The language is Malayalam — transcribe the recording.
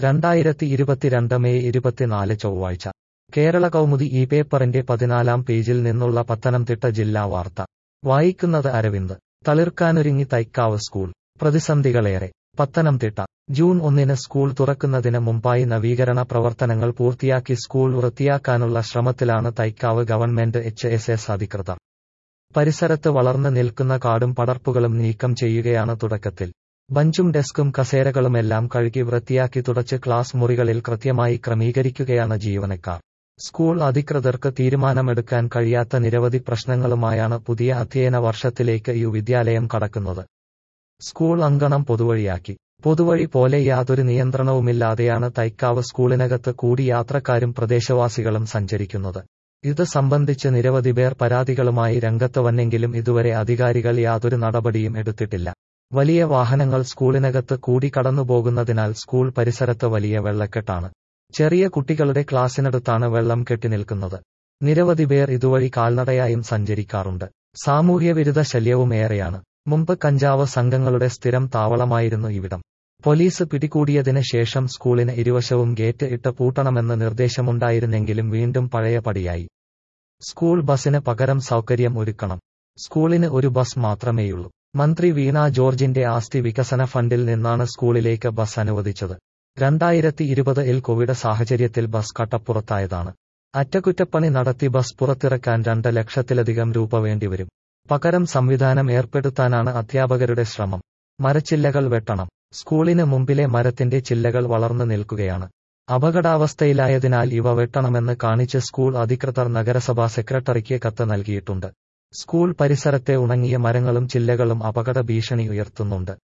രണ്ടായിരത്തി ഇരുപത്തിരണ്ട് മെയ് ഇരുപത്തിനാല് ചൊവ്വാഴ്ച കേരള കൗമുദി ഈ പേപ്പറിന്റെ പതിനാലാം പേജിൽ നിന്നുള്ള പത്തനംതിട്ട ജില്ലാ വാർത്ത വായിക്കുന്നത് അരവിന്ദ് തളിർക്കാനൊരുങ്ങി തൈക്കാവ് സ്കൂൾ പ്രതിസന്ധികളേറെ പത്തനംതിട്ട ജൂൺ ഒന്നിന് സ്കൂൾ തുറക്കുന്നതിന് മുമ്പായി നവീകരണ പ്രവർത്തനങ്ങൾ പൂർത്തിയാക്കി സ്കൂൾ വൃത്തിയാക്കാനുള്ള ശ്രമത്തിലാണ് Thaikkavu government H S S അധികൃതർ പരിസരത്ത് വളർന്നു നിൽക്കുന്ന കാടും പടർപ്പുകളും നീക്കം ചെയ്യുകയാണ് തുടക്കത്തിൽ ബഞ്ചും ഡെസ്കും കസേരകളുമെല്ലാം കഴുകി വൃത്തിയാക്കി തുടച്ച് ക്ലാസ് മുറികളിൽ കൃത്യമായി ക്രമീകരിക്കുകയാണ് ജീവനക്കാർ സ്കൂൾ അധികൃതർക്ക് തീരുമാനമെടുക്കാൻ കഴിയാത്ത നിരവധി പ്രശ്നങ്ങളുമായാണ് പുതിയ അധ്യയന വർഷത്തിലേക്ക് യു വിദ്യാലയം കടക്കുന്നത് സ്കൂൾ അങ്കണം പൊതുവഴിയാക്കി പൊതുവഴി പോലെ യാതൊരു നിയന്ത്രണവുമില്ലാതെയാണ് തൈക്കാവ് സ്കൂളിനകത്ത് കൂടി യാത്രക്കാരും പ്രദേശവാസികളും സഞ്ചരിക്കുന്നത് ഇത് സംബന്ധിച്ച് നിരവധി പേർ പരാതികളുമായി രംഗത്ത് വന്നെങ്കിലും ഇതുവരെ അധികാരികൾ യാതൊരു നടപടിയും എടുത്തിട്ടില്ല വലിയ വാഹനങ്ങൾ സ്കൂളിനകത്ത് കൂടി കടന്നുപോകുന്നതിനാൽ സ്കൂൾ പരിസരത്ത് വലിയ വെള്ളക്കെട്ടാണ് ചെറിയ കുട്ടികളുടെ ക്ലാസ്സിനടുത്താണ് വെള്ളം കെട്ടിനിൽക്കുന്നത് നിരവധി പേർ ഇതുവഴി കാൽനടയായും സഞ്ചരിക്കാറുണ്ട് സാമൂഹ്യവിരുദ്ധ ശല്യവും ഏറെയാണ് മുമ്പ് കഞ്ചാവ് സംഘങ്ങളുടെ സ്ഥിരം താവളമായിരുന്നു ഇവിടം പോലീസ് പിടികൂടിയതിന് ശേഷം സ്കൂളിന് ഇരുവശവും ഗേറ്റ് ഇട്ട് പൂട്ടണമെന്ന് നിർദ്ദേശമുണ്ടായിരുന്നെങ്കിലും വീണ്ടും പഴയ പടിയായി സ്കൂൾ ബസിന് പകരം സൗകര്യം ഒരുക്കണം സ്കൂളിന് ഒരു ബസ് മാത്രമേയുള്ളൂ മന്ത്രി വീണ ജോർജിന്റെ ആസ്തി വികസന ഫണ്ടിൽ നിന്നാണ് സ്കൂളിലേക്ക് ബസ് അനുവദിച്ചത് രണ്ടായിരത്തി ഇരുപതിൽ കോവിഡ് സാഹചര്യത്തിൽ ബസ് കട്ടപ്പുറത്തായതാണ് അറ്റകുറ്റപ്പണി നടത്തി ബസ് പുറത്തിറക്കാൻ രണ്ട് ലക്ഷത്തിലധികം രൂപ വേണ്ടിവരും പകരം സംവിധാനം ഏർപ്പെടുത്താനാണ് അധ്യാപകരുടെ ശ്രമം മരച്ചില്ലകൾ വെട്ടണം സ്കൂളിന് മുമ്പിലെ മരത്തിന്റെ ചില്ലകൾ വളർന്നു നിൽക്കുകയാണ് അപകടാവസ്ഥയിലായതിനാൽ ഇവ വെട്ടണമെന്ന് കാണിച്ച് സ്കൂൾ അധികൃതർ നഗരസഭാ സെക്രട്ടറിക്ക് കത്ത് നൽകിയിട്ടുണ്ട് സ്കൂൾ പരിസരത്തെ ഉണങ്ങിയ മരങ്ങളും ചില്ലകളും അപകട ഭീഷണി ഉയർത്തുന്നുണ്ട്